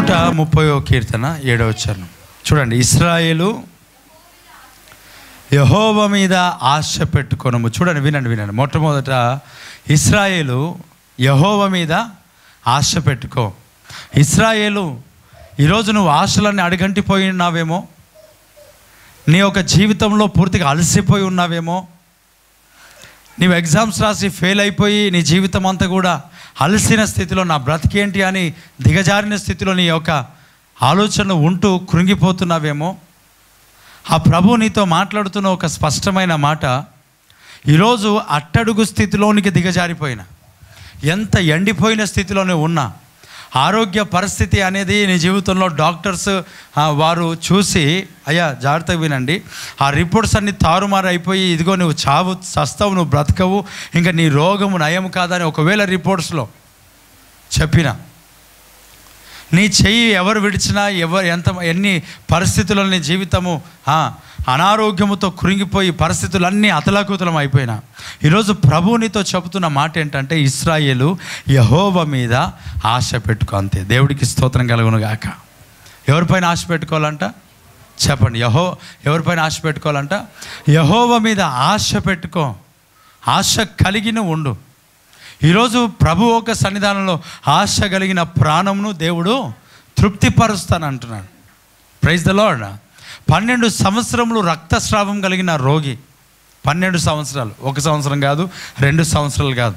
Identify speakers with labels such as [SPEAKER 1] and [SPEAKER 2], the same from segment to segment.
[SPEAKER 1] నూట ముప్పయో కీర్తన ఏడవ చరణం చూడండి ఇస్రాయేలు యహోవ మీద ఆశ పెట్టుకొనము చూడండి వినండి వినండి మొట్టమొదట ఇస్రాయేలు యహోవ మీద ఆశ పెట్టుకో ఇస్రాయేలు ఈరోజు నువ్వు ఆశలన్నీ అడుగంటిపోయి ఉన్నావేమో నీ యొక్క జీవితంలో పూర్తిగా అలసిపోయి ఉన్నావేమో నీవు ఎగ్జామ్స్ రాసి ఫెయిల్ అయిపోయి నీ జీవితం అంతా కూడా అలసిన స్థితిలో నా బ్రతికేంటి అని దిగజారిన స్థితిలో నీ యొక్క ఆలోచనలు ఉంటూ కృంగిపోతున్నావేమో ఆ ప్రభు నీతో మాట్లాడుతున్న ఒక స్పష్టమైన మాట ఈరోజు అట్టడుగు స్థితిలోనికి దిగజారిపోయిన ఎంత ఎండిపోయిన స్థితిలోనే ఉన్నా ఆరోగ్య పరిస్థితి అనేది నీ జీవితంలో డాక్టర్స్ ఆ, వారు చూసి అయ్యా జాగ్రత్తగా వినండి ఆ రిపోర్ట్స్ అన్ని తారుమారు అయిపోయి ఇదిగో నువ్వు చావు చస్తావు నువ్వు బ్రతకవు ఇంకా నీ రోగము నయం కాదని ఒకవేళ రిపోర్ట్స్లో చెప్పిన నీ చెయ్యి ఎవరు విడిచినా ఎవరు ఎంత ఎన్ని పరిస్థితుల్లో నీ జీవితము ఆ, అనారోగ్యముతో కృంగిపోయి పరిస్థితులన్నీ అతలాకుతలం అయిపోయినా ఈరోజు ప్రభు నీతో చెబుతున్న మాట ఏంటంటే ఇస్రాయేలు యహోవ మీద ఆశ పెట్టుకో అంతే దేవుడికి స్తోత్రం కలుగును గాక ఎవరిపైన ఆశ పెట్టుకోవాలంట చెప్పండి యహో ఎవరిపైన ఆశ పెట్టుకోవాలంట యహోవ మీద ఆశ పెట్టుకో ఆశ కలిగిన ఉండు ఈరోజు ప్రభు ఒక సన్నిధానంలో ఆశ కలిగిన ప్రాణమును దేవుడు తృప్తిపరుస్తానంటున్నాడు ప్రైజ్ ద లార్డ్ పన్నెండు సంవత్సరములు రక్తస్రావం కలిగిన రోగి పన్నెండు సంవత్సరాలు ఒక సంవత్సరం కాదు రెండు సంవత్సరాలు కాదు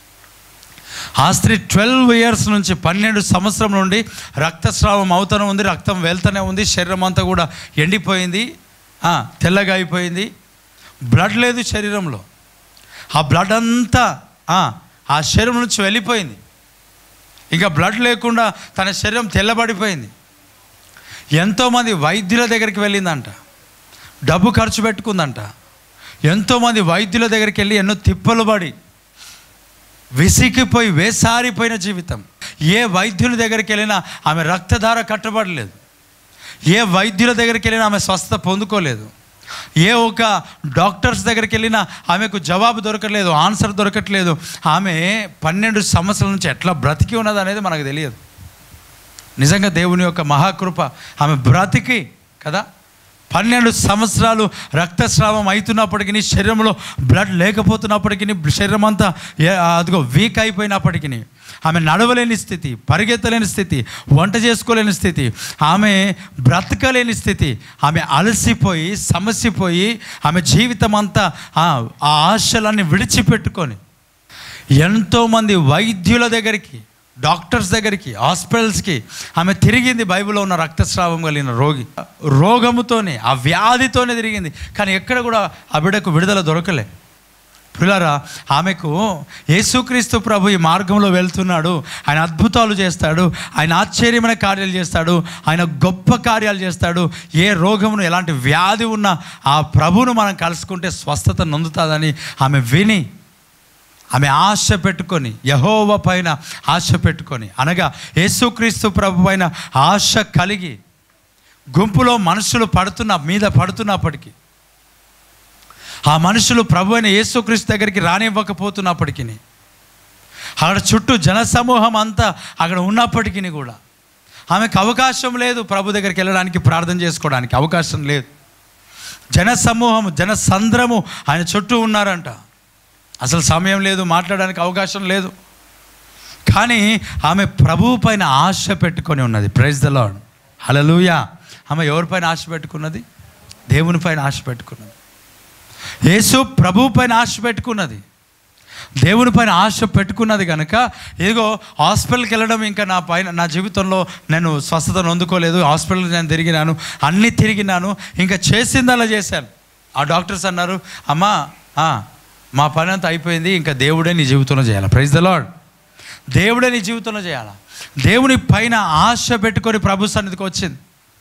[SPEAKER 1] ఆ స్త్రీ ట్వెల్వ్ ఇయర్స్ నుంచి పన్నెండు సంవత్సరం నుండి రక్తస్రావం అవుతూనే ఉంది రక్తం వెళ్తూనే ఉంది శరీరం అంతా కూడా ఎండిపోయింది ఆ, తెల్లగా అయిపోయింది బ్లడ్ లేదు శరీరంలో ఆ బ్లడ్ అంతా ఆ, ఆ శరీరం నుంచి వెళ్ళిపోయింది ఇంకా బ్లడ్ లేకుండా తన శరీరం తెల్లబడిపోయింది ఎంతోమంది వైద్యుల దగ్గరికి వెళ్ళిందంట డబ్బు ఖర్చు పెట్టుకుందంట ఎంతోమంది వైద్యుల దగ్గరికి వెళ్ళి ఎన్నో తిప్పలు పడి విసిగిపోయి వేసారిపోయిన జీవితం ఏ వైద్యుల దగ్గరికి వెళ్ళినా ఆమె రక్తధార కట్టబడలేదు ఏ వైద్యుల దగ్గరికి వెళ్ళినా ఆమె స్వస్థత పొందుకోలేదు ఏ ఒక డాక్టర్స్ దగ్గరికి వెళ్ళినా ఆమెకు జవాబు దొరకట్లేదు ఆన్సర్ దొరకట్లేదు ఆమె పన్నెండు సంవత్సరాల నుంచి ఎట్లా బ్రతికి ఉన్నది అనేది మనకు తెలియదు నిజంగా దేవుని యొక్క మహాకృప ఆమె బ్రతికి కదా పన్నెండు సంవత్సరాలు రక్తస్రావం అవుతున్నప్పటికీ శరీరంలో బ్లడ్ లేకపోతున్నప్పటికీ శరీరం అంతా ఏ- అదిగో వీక్ అయిపోయినప్పటికీ ఆమె నడవలేని స్థితి పరిగెత్తలేని స్థితి వంట చేసుకోలేని స్థితి ఆమె బ్రతకలేని స్థితి ఆమె అలసిపోయి సమసిపోయి ఆమె జీవితం అంతా ఆ ఆ ఆశలన్నీ విడిచిపెట్టుకొని ఎంతోమంది వైద్యుల దగ్గరికి డాక్టర్స్ దగ్గరికి హాస్పిటల్స్కి ఆమె తిరిగింది బైబిల్లో ఉన్న రక్తస్రావం కలిగిన రోగి రోగముతోనే ఆ వ్యాధితోనే తిరిగింది కానీ ఎక్కడ కూడా ఆ బిడ్డకు విడుదల దొరకలే పిల్లరా ఆమెకు యేసుక్రీస్తు ప్రభు ఈ మార్గంలో వెళ్తున్నాడు ఆయన అద్భుతాలు చేస్తాడు ఆయన ఆశ్చర్యమైన కార్యాలు చేస్తాడు ఆయన గొప్ప కార్యాలు చేస్తాడు ఏ రోగమును ఎలాంటి వ్యాధి ఉన్నా ఆ ప్రభువును మనం కలుసుకుంటే స్వస్థత నొందుతుందని ఆమె విని ఆమె ఆశ పెట్టుకొని యహోవ పైన ఆశ పెట్టుకొని అనగా యేసుక్రీస్తు ప్రభు పైన ఆశ కలిగి గుంపులో మనుషులు పడుతున్న మీద పడుతున్నప్పటికీ ఆ మనుషులు ప్రభు అయిన యేసుక్రీస్తు దగ్గరికి రానివ్వకపోతున్నప్పటికీ అక్కడ చుట్టూ జనసమూహం అంతా అక్కడ ఉన్నప్పటికీ కూడా ఆమెకు అవకాశం లేదు ప్రభు దగ్గరికి వెళ్ళడానికి ప్రార్థన చేసుకోవడానికి అవకాశం లేదు జనసమూహం జనసంద్రము ఆయన చుట్టూ ఉన్నారంట అసలు సమయం లేదు మాట్లాడడానికి అవకాశం లేదు కానీ ఆమె ప్రభువు పైన ఆశ పెట్టుకొని ఉన్నది ప్రైజ్ ద లాడ్ హలలుయా ఆమె ఎవరిపైన ఆశ పెట్టుకున్నది దేవుని పైన ఆశ పెట్టుకున్నది యేసు ప్రభువు పైన ఆశ పెట్టుకున్నది దేవుని పైన ఆశ పెట్టుకున్నది కనుక ఇదిగో హాస్పిటల్కి వెళ్ళడం ఇంకా నా పైన నా జీవితంలో నేను స్వస్థతను అందుకోలేదు హాస్పిటల్కి నేను తిరిగినాను అన్నీ తిరిగినాను ఇంకా చేసిందలా చేశాను ఆ డాక్టర్స్ అన్నారు అమ్మా ఆ, మా పని అంతా అయిపోయింది ఇంకా దేవుడే నీ జీవితంలో చేయాలి ప్రైజ్ ద లాడ్ దేవుడే నీ జీవితంలో చేయాలి దేవుని పైన ఆశ పెట్టుకొని ప్రభు సన్నిధికి వచ్చింది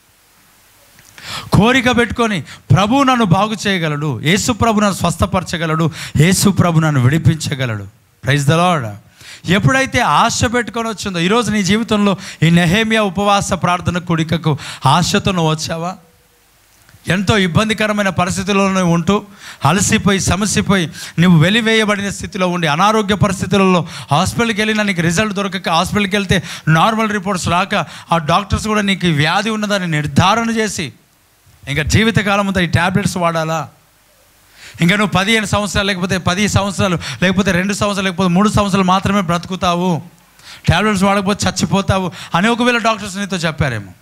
[SPEAKER 1] కోరిక పెట్టుకొని ప్రభు నన్ను బాగు చేయగలడు యేసు ప్రభు నన్ను స్వస్థపరచగలడు యేసు ప్రభు నన్ను విడిపించగలడు ప్రైజ్ ద లార్డ్ ఎప్పుడైతే ఆశ పెట్టుకొని వచ్చిందో ఈరోజు నీ జీవితంలో ఈ నెహేమియా ఉపవాస ప్రార్థన కుడికకు ఆశతో నువ్వు వచ్చావా ఎంతో ఇబ్బందికరమైన పరిస్థితుల్లో నువ్వు ఉంటూ అలసిపోయి సమసిపోయి నువ్వు వెలివేయబడిన స్థితిలో ఉండి అనారోగ్య పరిస్థితులలో హాస్పిటల్కి వెళ్ళినా నీకు రిజల్ట్ దొరకక హాస్పిటల్కి వెళ్తే నార్మల్ రిపోర్ట్స్ రాక ఆ డాక్టర్స్ కూడా నీకు ఈ వ్యాధి ఉన్నదని నిర్ధారణ చేసి ఇంకా జీవితకాలం అంతా ఈ ట్యాబ్లెట్స్ వాడాలా ఇంకా నువ్వు పదిహేను సంవత్సరాలు లేకపోతే పది సంవత్సరాలు లేకపోతే రెండు సంవత్సరాలు లేకపోతే మూడు సంవత్సరాలు మాత్రమే బ్రతుకుతావు ట్యాబ్లెట్స్ వాడకపోతే చచ్చిపోతావు అని ఒకవేళ డాక్టర్స్ నీతో చెప్పారేమో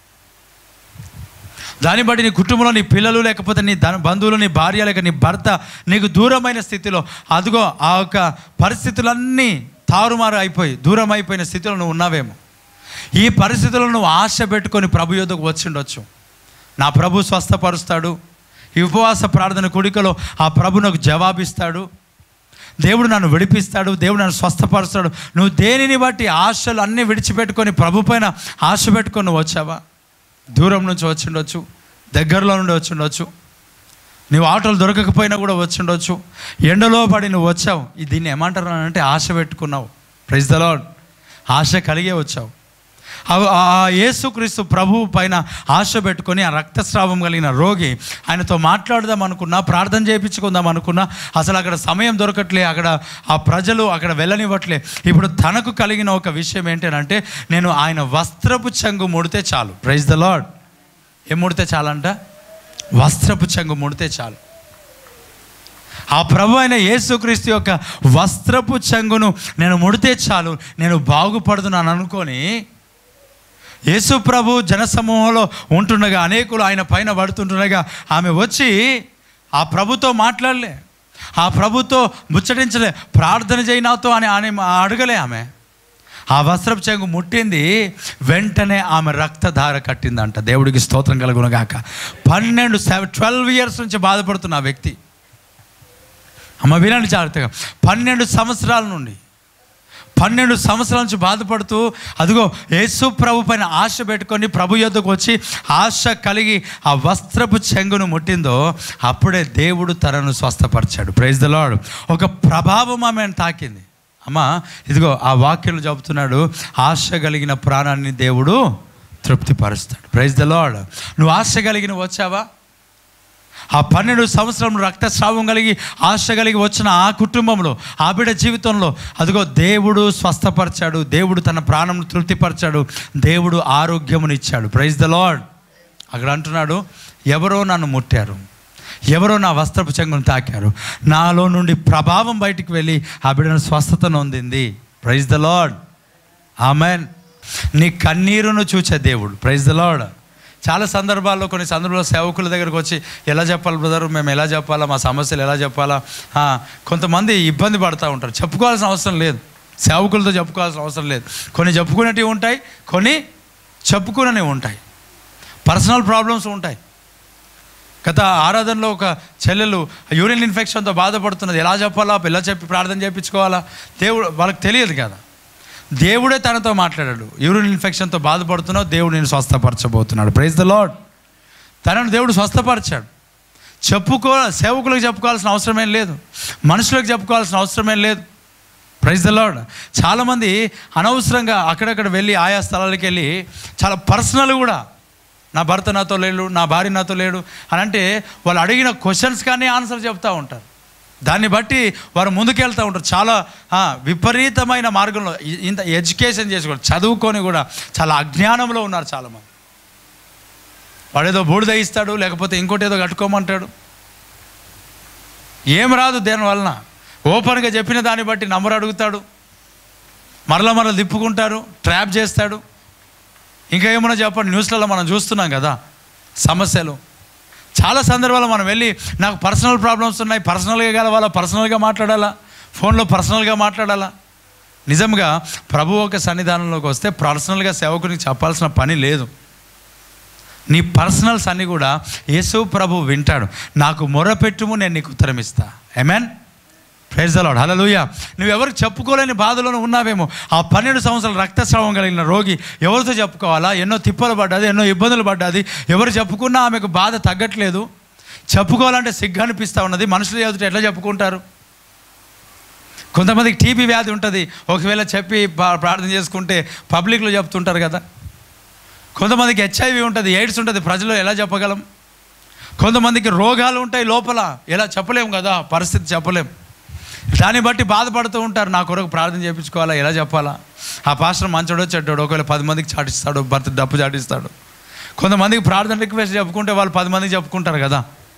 [SPEAKER 1] దాన్ని బట్టి నీ కుటుంబంలో నీ పిల్లలు లేకపోతే నీ ధన బంధువులు నీ భార్య లేక నీ భర్త నీకు దూరమైన స్థితిలో అదిగో ఆ యొక్క పరిస్థితులన్నీ తారుమారు అయిపోయి దూరం అయిపోయిన స్థితిలో నువ్వు ఉన్నావేమో ఈ పరిస్థితుల్లో నువ్వు ఆశ పెట్టుకొని ప్రభు యొద్దకు వచ్చిండొచ్చు నా ప్రభు స్వస్థపరుస్తాడు ఈ ఉపవాస ప్రార్థన కుడికలో ఆ ప్రభు నాకు జవాబిస్తాడు దేవుడు నన్ను విడిపిస్తాడు దేవుడు నన్ను స్వస్థపరుస్తాడు నువ్వు దేనిని బట్టి ఆశలు అన్నీ విడిచిపెట్టుకొని ప్రభు పైన ఆశ పెట్టుకొని నువ్వు వచ్చావా దూరం నుంచి వచ్చిండొచ్చు దగ్గరలో నుండి వచ్చిండొచ్చు నువ్వు ఆటోలు దొరకకపోయినా కూడా వచ్చిండొచ్చు ఎండలో పడి నువ్వు వచ్చావు ఈ దీన్ని ఏమంటారు అని అంటే ఆశ పెట్టుకున్నావు ప్రైజ్ ద లార్డ్ ఆశ కలిగే వచ్చావు ఆ- ఆ యేసుక్రీస్తు ప్రభువు పైన ఆశ పెట్టుకొని ఆ రక్తస్రావం కలిగిన రోగి ఆయనతో మాట్లాడదాం అనుకున్నా ప్రార్థన చేయించుకుందాం అనుకున్నా అసలు అక్కడ సమయం దొరకట్లే అక్కడ ఆ ప్రజలు అక్కడ వెళ్ళనివ్వట్లే ఇప్పుడు తనకు కలిగిన ఒక విషయం ఏంటంటే నేను ఆయన వస్త్రపు చెంగు ముడితే చాలు ప్రైజ్ ద లాడ్ ఏం ముడితే చాలంట వస్త్రపు చెంగు ముడితే చాలు ఆ ప్రభు అయిన యేసుక్రీస్తు యొక్క వస్త్రపు చెంగును నేను ముడితే చాలు నేను బాగుపడుతున్నాను అనుకొని యేసు ప్రభు జనసమూహంలో ఉంటుండగా అనేకులు ఆయన పైన పడుతుంటుండగా ఆమె వచ్చి ఆ ప్రభుతో మాట్లాడలే ఆ ప్రభుతో ముచ్చటించలే ప్రార్థన చేయి నాతో అని అని అడగలే ఆమె ఆ వస్త్రపు చెంగు ముట్టింది వెంటనే ఆమె రక్తధార కట్టిందంట దేవుడికి స్తోత్రం కలుగునగాక పన్నెండు సెవెన్ ట్వెల్వ్ ఇయర్స్ నుంచి బాధపడుతున్న ఆ వ్యక్తి అమ్మ వినండి జాగ్రత్తగా పన్నెండు సంవత్సరాల నుండి పన్నెండు సంవత్సరాల నుంచి బాధపడుతూ అదిగో యేసు ప్రభు పైన ఆశ పెట్టుకొని ప్రభు యొద్దకు వచ్చి ఆశ కలిగి ఆ వస్త్రపు చెంగును ముట్టిందో అప్పుడే దేవుడు తనను స్వస్థపరిచాడు ప్రైజ్ ద లార్డ్ ఒక ప్రభావం ఆమెను తాకింది అమ్మా ఇదిగో ఆ వాక్యం చెబుతున్నాడు ఆశ కలిగిన ప్రాణాన్ని దేవుడు తృప్తిపరుస్తాడు ప్రైజ్ ద లార్డ్ నువ్వు ఆశ కలిగిన వచ్చావా ఆ పన్నెండు సంవత్సరం రక్తస్రావం కలిగి ఆశ కలిగి వచ్చిన ఆ కుటుంబంలో ఆ బిడ్డ జీవితంలో అదిగో దేవుడు స్వస్థపరిచాడు దేవుడు తన ప్రాణం తృప్తిపరిచాడు దేవుడు ఆరోగ్యమునిచ్చాడు ప్రైజ్ ద లార్డ్ అక్కడ అంటున్నాడు ఎవరో నన్ను ముట్టారు ఎవరో నా వస్త్రపు చెంగును తాకారు నాలో నుండి ప్రభావం బయటికి వెళ్ళి ఆ బిడ్డను స్వస్థత నొందింది ప్రైజ్ ద లార్డ్ ఆమెన్ నీ కన్నీరును చూచే దేవుడు ప్రైజ్ ద లార్డ్ చాలా సందర్భాల్లో కొన్ని సందర్భాల్లో సేవకుల దగ్గరకు వచ్చి ఎలా చెప్పాలి బ్రదర్ మేము ఎలా చెప్పాలా మా సమస్యలు ఎలా చెప్పాలా ఆ, కొంతమంది ఇబ్బంది పడుతూ ఉంటారు చెప్పుకోవాల్సిన అవసరం లేదు సేవకులతో చెప్పుకోవాల్సిన అవసరం లేదు కొన్ని చెప్పుకునేటివి ఉంటాయి కొన్ని చెప్పుకునేవి ఉంటాయి పర్సనల్ ప్రాబ్లమ్స్ ఉంటాయి గత ఆరాధనలో ఒక చెల్లెలు యూరిన్ ఇన్ఫెక్షన్తో బాధపడుతున్నది ఎలా చెప్పాలా ఎలా చెప్పి ప్రార్థన చేయించుకోవాలా దేవుడు వాళ్ళకి తెలియదు కదా దేవుడే తనతో మాట్లాడాడు యూరిన్ ఇన్ఫెక్షన్తో బాధపడుతున్నావు దేవుడు నేను స్వస్థపరచబోతున్నాడు ప్రైజ్ ద లాడ్ తనను దేవుడు స్వస్థపరిచాడు చెప్పుకో సేవకులకు చెప్పుకోవాల్సిన అవసరమేం లేదు మనుషులకు చెప్పుకోవాల్సిన అవసరమేం లేదు ప్రైజ్ ద లాడ్ చాలామంది అనవసరంగా అక్కడక్కడ వెళ్ళి ఆయా స్థలాలకు వెళ్ళి చాలా పర్సనల్ కూడా నా భర్త నాతో లేడు నా భార్య నాతో లేడు అని అంటే వాళ్ళు అడిగిన క్వశ్చన్స్ కానీ ఆన్సర్ చెప్తూ ఉంటారు దాన్ని బట్టి వారు ముందుకెళ్తూ ఉంటారు చాలా ఆ, విపరీతమైన మార్గంలో ఇ- ఇంత ఎడ్యుకేషన్ చేసి కూడా చదువుకొని కూడా చాలా అజ్ఞానంలో ఉన్నారు చాలామంది వాడేదో బూడిద ఇస్తాడు లేకపోతే ఇంకోటి ఏదో కట్టుకోమంటాడు ఏం రాదు దేని వలన ఓపెన్గా చెప్పిన దాన్ని బట్టి నంబర్ అడుగుతాడు మరల మరల తిప్పుకుంటారు ట్రాప్ చేస్తాడు ఇంకా ఏమన్నా చెప్పండి న్యూస్లలో మనం చూస్తున్నాం కదా సమస్యలు చాలా సందర్భాల్లో మనం వెళ్ళి నాకు పర్సనల్ ప్రాబ్లమ్స్ ఉన్నాయి పర్సనల్గా కలవాలా పర్సనల్గా మాట్లాడాలా ఫోన్లో పర్సనల్గా మాట్లాడాలా నిజంగా ప్రభు ఒక సన్నిధానంలోకి వస్తే పర్సనల్గా సేవకునికి చెప్పాల్సిన పని లేదు నీ పర్సనల్స్ అన్నీ కూడా యేసు ప్రభు వింటాడు నాకు మొరపెట్టుము నేను నీకు ఉత్తరం ఇస్తా ఎమెన్ ప్రైజ్ అలాడ్ హలలుయ నువ్వు ఎవరికి చెప్పుకోలేని బాధలోనే ఉన్నావేమో ఆ పన్నెండు సంవత్సరాల రక్తస్రావం కలిగిన రోగి ఎవరితో చెప్పుకోవాలా ఎన్నో తిప్పలు పడ్డది ఎన్నో ఇబ్బందులు పడ్డది ఎవరు చెప్పుకున్నా ఆమెకు బాధ తగ్గట్లేదు చెప్పుకోవాలంటే సిగ్గు అనిపిస్తూ ఉన్నది మనుషులు ఎదుట ఎట్లా చెప్పుకుంటారు కొంతమందికి టీబీ వ్యాధి ఉంటుంది ఒకవేళ చెప్పి పా- ప్రార్థన చేసుకుంటే పబ్లిక్లో చెప్తుంటారు కదా కొంతమందికి హెచ్ఐవి ఉంటుంది ఎయిడ్స్ ఉంటుంది ప్రజలు ఎలా చెప్పగలం కొంతమందికి రోగాలు ఉంటాయి లోపల ఎలా చెప్పలేం కదా పరిస్థితి చెప్పలేం దాన్ని బట్టి బాధపడుతూ ఉంటారు నా కొరకు ప్రార్థన చేయించుకోవాలా ఎలా చెప్పాలా ఆ పాస్టర్ మంచోడో చెడ్డోడో ఒకవేళ పది మందికి చాటిస్తాడు భర్త డబ్బు చాటిస్తాడు కొంతమందికి ప్రార్థన రిక్వెస్ట్ చెప్పుకుంటే వాళ్ళు పది మందికి చెప్పుకుంటారు కదా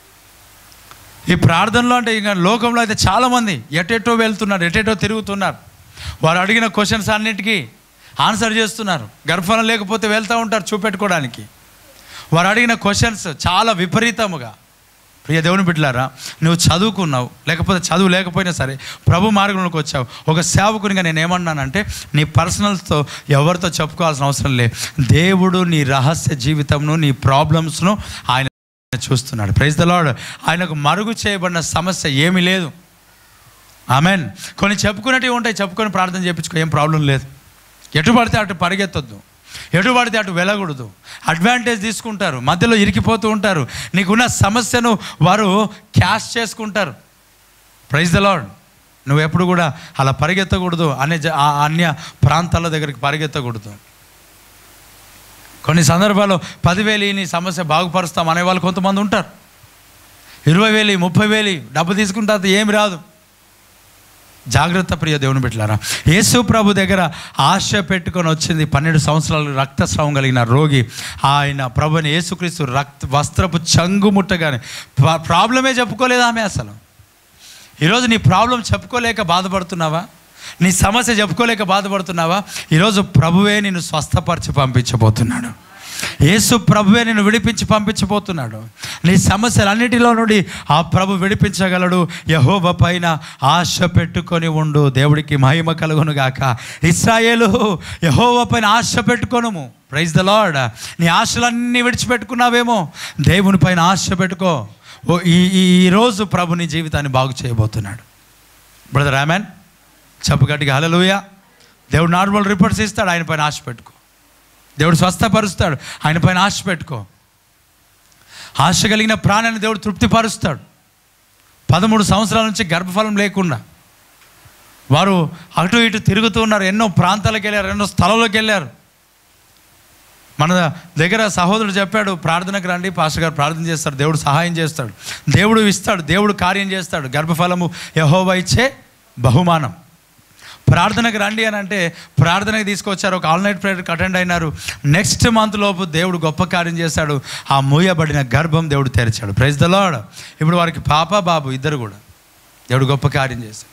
[SPEAKER 1] ఈ ప్రార్థనలో అంటే ఇంకా లోకంలో అయితే చాలామంది ఎటెటో వెళ్తున్నారు ఎటెటో తిరుగుతున్నారు వారు అడిగిన క్వశ్చన్స్ అన్నిటికీ ఆన్సర్ చేస్తున్నారు గర్భఫలం లేకపోతే వెళ్తూ ఉంటారు చూపెట్టుకోవడానికి వారు అడిగిన క్వశ్చన్స్ చాలా విపరీతముగా ప్రియ దేవుని బిడ్డలారా నువ్వు చదువుకున్నావు లేకపోతే చదువు లేకపోయినా సరే ప్రభు మార్గంలోకి వచ్చావు ఒక సేవకునిగా నేను ఏమన్నానంటే నీ పర్సనల్స్తో ఎవరితో చెప్పుకోవాల్సిన అవసరం లే దేవుడు నీ రహస్య జీవితంను నీ ప్రాబ్లమ్స్ను ఆయన చూస్తున్నాడు ప్రైజ్ ద లార్డ్ ఆయనకు మరుగు చేయబడిన సమస్య ఏమీ లేదు ఆమెన్ కొన్ని చెప్పుకునేటివి ఉంటాయి చెప్పుకొని ప్రార్థన చేయించుకో ఏం ప్రాబ్లం లేదు ఎటు పడితే అటు పరిగెత్తొద్దు ఎటు పడితే అటు వెళ్ళకూడదు అడ్వాంటేజ్ తీసుకుంటారు మధ్యలో ఇరికిపోతూ ఉంటారు నీకున్న సమస్యను వారు క్యాష్ చేసుకుంటారు ప్రైజ్ ద లార్డ్ నువ్వు ఎప్పుడు కూడా అలా పరిగెత్తకూడదు అనే జ- ఆ అన్య ప్రాంతాల దగ్గరికి పరిగెత్తకూడదు కొన్ని సందర్భాల్లో పదివేలు నీ సమస్య బాగుపరుస్తాం అనే వాళ్ళు కొంతమంది ఉంటారు ఇరవై వేలు ముప్పై వేలు డబ్బు తీసుకుంటే అది ఏమి రాదు జాగ్రత్త ప్రియ దేవుని బిడ్డలారా యేసు ప్రభు దగ్గర ఆశ పెట్టుకొని వచ్చింది పన్నెండు సంవత్సరాలు రక్తస్రావం కలిగిన రోగి ఆయన ప్రభుని యేసుక్రీస్తు రక్త వస్త్రపు చంగు ముట్టగానే ప్రా- ప్రాబ్లమే చెప్పుకోలేదు ఆమె అసలు ఈరోజు నీ ప్రాబ్లం చెప్పుకోలేక బాధపడుతున్నావా నీ సమస్య చెప్పుకోలేక బాధపడుతున్నావా ఈరోజు ప్రభువే నిన్ను స్వస్థపరిచి పంపించబోతున్నాడు యేసు ప్రభువే నిన్ను విడిపించి పంపించబోతున్నాడు నీ సమస్యలన్నిటిలో నుండి ఆ ప్రభు విడిపించగలడు యహోవ పైన ఆశ పెట్టుకొని ఉండు దేవుడికి మహిమ కలుగును గాక ఇస్రాయేలు యహోవ పైన ఆశ పెట్టుకొనుము ప్రైజ్ ద లార్డ్ నీ ఆశలన్నీ విడిచిపెట్టుకున్నావేమో దేవుని పైన ఆశ పెట్టుకో ఓ ఈ ఈ ఈ రోజు ప్రభు నీ జీవితాన్ని బాగు చేయబోతున్నాడు బ్రదర్ ఆమెన్ చెప్పు గట్టిగా హలలుయ దేవుడు నార్మల్ రిపోర్ట్స్ ఇస్తాడు ఆయన పైన ఆశ పెట్టుకో దేవుడు స్వస్థపరుస్తాడు ఆయన పైన ఆశ పెట్టుకో ఆశ కలిగిన ప్రాణాన్ని దేవుడు తృప్తిపరుస్తాడు పదమూడు సంవత్సరాల నుంచి గర్భఫలం లేకుండా వారు అటు ఇటు తిరుగుతూ ఉన్నారు ఎన్నో ప్రాంతాలకు వెళ్ళారు ఎన్నో స్థలంలోకి వెళ్ళారు మన దగ్గర సహోదరుడు చెప్పాడు ప్రార్థనకు రండి పాస్టర్ గారు ప్రార్థన చేస్తాడు దేవుడు సహాయం చేస్తాడు దేవుడు ఇస్తాడు దేవుడు కార్యం చేస్తాడు గర్భఫలము యహోవా ఇచ్చే బహుమానం ప్రార్థనకు రండి అని అంటే ప్రార్థనకు తీసుకొచ్చారు ఒక ఆల్ నైట్ ప్రేయర్కి అటెండ్ అయినారు నెక్స్ట్ మంత్ లోపు దేవుడు గొప్ప కార్యం చేశాడు ఆ మూయబడిన గర్భం దేవుడు తెరిచాడు ప్రైజ్ ద లార్డ్ ఇప్పుడు వారికి పాప బాబు ఇద్దరు కూడా దేవుడు గొప్ప కార్యం చేశాడు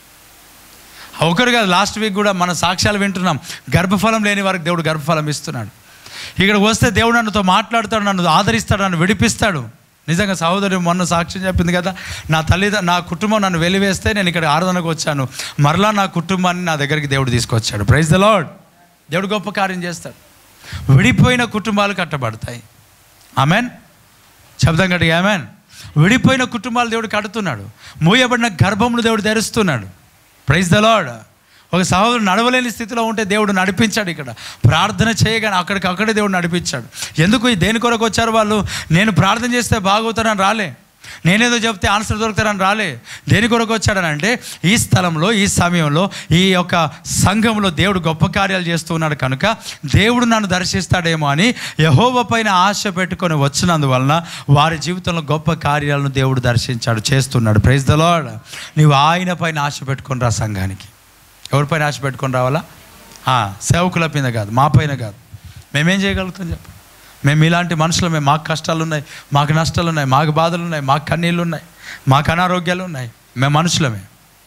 [SPEAKER 1] ఒకరు కాదు లాస్ట్ వీక్ కూడా మన సాక్ష్యాలు వింటున్నాం గర్భఫలం లేని వారికి దేవుడు గర్భఫలం ఇస్తున్నాడు ఇక్కడ వస్తే దేవుడు నన్నుతో మాట్లాడతాడు నన్ను ఆదరిస్తాడు నన్ను విడిపిస్తాడు నిజంగా సహోదరి మొన్న సాక్ష్యం చెప్పింది కదా నా తల్లిద నా కుటుంబం నన్ను వెలివేస్తే నేను ఇక్కడ ఆరాధనకు వచ్చాను మరలా నా కుటుంబాన్ని నా దగ్గరికి దేవుడు తీసుకొచ్చాడు ప్రైజ్ ద లార్డ్ దేవుడు గొప్ప కార్యం చేస్తాడు విడిపోయిన కుటుంబాలు కట్టబడతాయి ఆమెన్ శబ్దం గట్టి ఆమెన్ విడిపోయిన కుటుంబాలు దేవుడు కడుతున్నాడు మూయబడిన గర్భములు దేవుడు తెరుస్తున్నాడు ప్రైజ్ ద లార్డ్ ఒక సహోదరుడు నడవలేని స్థితిలో ఉంటే దేవుడు నడిపించాడు ఇక్కడ ప్రార్థన చేయగానే అక్కడికి అక్కడే దేవుడు నడిపించాడు ఎందుకు ఈ దేని కొరకు వచ్చారు వాళ్ళు నేను ప్రార్థన చేస్తే బాగవుతానని రాలే నేనేదో చెప్తే ఆన్సర్ దొరుకుతారని రాలే దేని కొరకు వచ్చాడని అంటే ఈ స్థలంలో ఈ సమయంలో ఈ యొక్క సంఘంలో దేవుడు గొప్ప కార్యాలు చేస్తూ ఉన్నాడు కనుక దేవుడు నన్ను దర్శిస్తాడేమో అని యహోవ పైన ఆశ పెట్టుకొని వచ్చినందువలన వారి జీవితంలో గొప్ప కార్యాలను దేవుడు దర్శించాడు చేస్తున్నాడు ప్రైజ్ ద లార్డ్ నీవు ఆయన పైన ఆశ పెట్టుకొని రా సంఘానికి ఎవరిపైన ఆశ పెట్టుకొని రావాలా ఆ, సేవకుల పైన కాదు మా పైన కాదు మేమేం చేయగలుగుతాం చెప్పు మేము ఇలాంటి మనుషులమే మాకు కష్టాలు ఉన్నాయి మాకు నష్టాలు ఉన్నాయి మాకు బాధలు ఉన్నాయి మాకు కన్నీళ్ళు ఉన్నాయి మాకు అనారోగ్యాలు ఉన్నాయి మేము మనుషులమే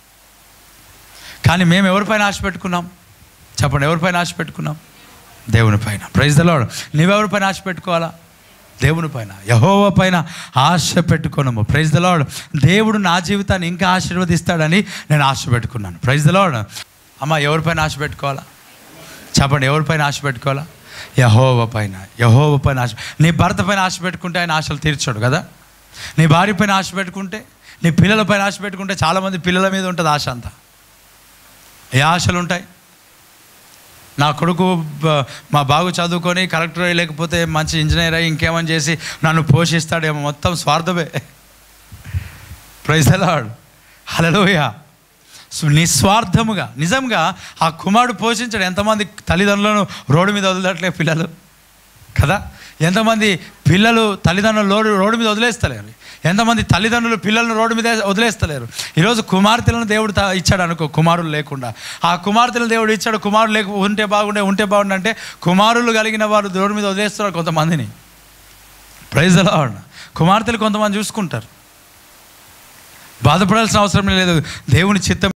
[SPEAKER 1] కానీ మేము ఎవరిపైన ఆశ పెట్టుకున్నాం చెప్పండి ఎవరిపైన ఆశ పెట్టుకున్నాం దేవుని పైన ప్రైజ్ ద లార్డ్ నువ్వెవరిపైన ఆశ పెట్టుకోవాలా దేవుని పైన యహోవ పైన ఆశ పెట్టుకున్నాము ప్రైజ్ ద లార్డ్ దేవుడు నా జీవితాన్ని ఇంకా ఆశీర్వదిస్తాడని నేను ఆశ పెట్టుకున్నాను ప్రైజ్ ద లార్డ్ అమ్మ ఎవరిపైన ఆశ పెట్టుకోవాలా చెప్పండి ఎవరిపైన ఆశ పెట్టుకోవాలా యహోవ పైన యహోవ పైన ఆశ నీ భర్త పైన ఆశ పెట్టుకుంటే ఆయన ఆశలు తీర్చాడు కదా నీ భార్య పైన ఆశ పెట్టుకుంటే నీ పిల్లల పైన ఆశ పెట్టుకుంటే చాలామంది పిల్లల మీద ఉంటుంది ఆశ అంతా ఏ ఆశలు ఉంటాయి నా కొడుకు బ- మా బాగు చదువుకొని కలెక్టర్ అయ్యి లేకపోతే మంచి ఇంజనీర్ అయ్యి ఇంకేమని చేసి నన్ను పోషిస్తాడేమో మొత్తం స్వార్థమే ప్రైజ్ అలాడ్ హలోయ నిస్వార్థముగా నిజంగా ఆ కుమారుడు పోషించాడు ఎంతమంది తల్లిదండ్రులను రోడ్డు మీద వదిలట్లే పిల్లలు కదా ఎంతమంది పిల్లలు తల్లిదండ్రులు రోడ్డు రోడ్డు మీద వదిలేస్తలేరు ఎంతమంది తల్లిదండ్రులు పిల్లలను రోడ్డు మీద వదిలేస్తలేరు ఈరోజు కుమార్తెలను దేవుడు తా- ఇచ్చాడు అనుకో కుమారులు లేకుండా ఆ కుమార్తెలను దేవుడు ఇచ్చాడు కుమారులు లేక ఉంటే బాగుండే ఉంటే బాగుండే అంటే కుమారులు కలిగిన వారు రోడ్డు మీద వదిలేస్తున్నారు కొంతమందిని ప్రైజ్ ఎలా కుమార్తెలు కొంతమంది చూసుకుంటారు బాధపడాల్సిన అవసరం లేదు దేవుని చిత్తం